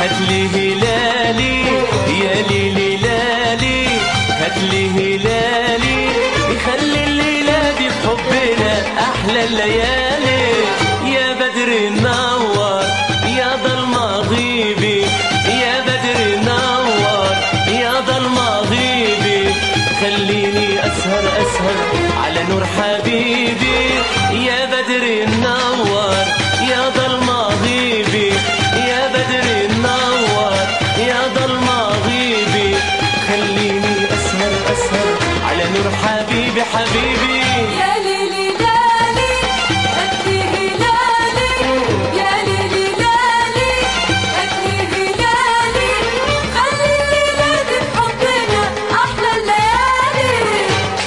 هاتلي هلالي يا ليلي لالي هاتلي هلالي يخلي الليلة دي بحبنا أحلى الليالي يا بدر نور يا ضل غيبي يا بدر نور يا ضل غيبي خليني أسهر أسهر على نور حبيبي يا بدر نور يا ضل غيبي يا بدر نور يا ضل غيبي خليني أسهر أسهر على نور حبيبي حبيبي يا ليلي لالي أكلي هلالي يا ليلي لالي أكلي هلالي خلي الليلة دي بحبنا أحلى الليالي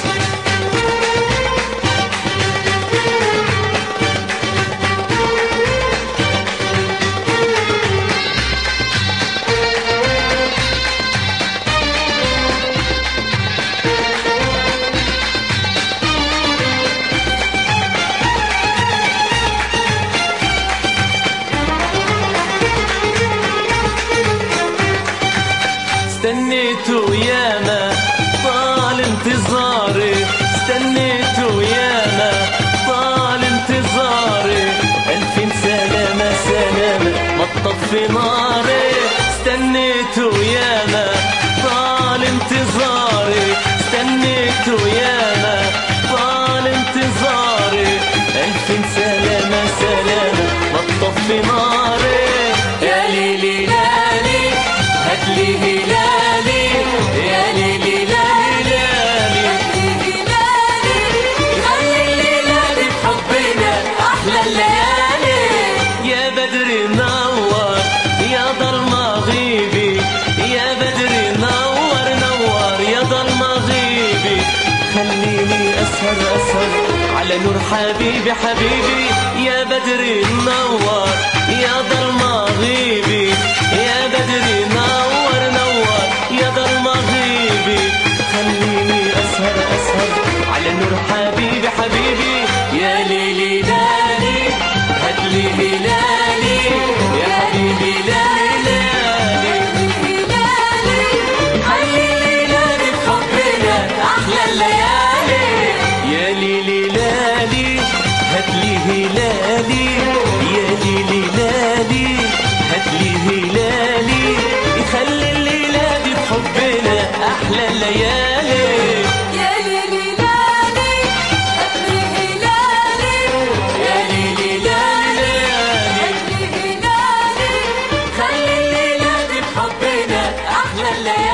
استنيت وياما طال انتظاري استنيت وياما طال انتظاري ألفين سلامة سلامة ما تطفي ناري استنيت وياما طال انتظاري استنيت وياما طال انتظاري ألفين سلامة سلامة ما تطفي ناري يا ليلي لالي هاتلي هلالي يا ليلي لالي لالي أكلي هلالي خلي الليلة دي بحبنا أحلى الليالي يا بدر نور يا ضل غيبي يا بدر نور نور يا ضل غيبي خليني اسهر اسهر على نور حبيبي حبيبي يا بدر نور يا ضل غيبي يا بدر نور نور يا ضل غيبي خليني اسهر اسهر على نور حبيبي حبيبي يا ليلي لالي هاتلي هلالي يا حبيبي لالي لالي هلالي خلي الليلة دي بحبنا أحلى الليالي يا ليلي لالي هاتلي هلالي يا ليلي لالي هاتلي هلالي يخلي الليلة دي بحبنا أحلى الليالي يا ليلي لالي أكلي هلالي يا ليلي لالي أكلي هلالي خلي الليلة دي بحبنا أحلى الليالي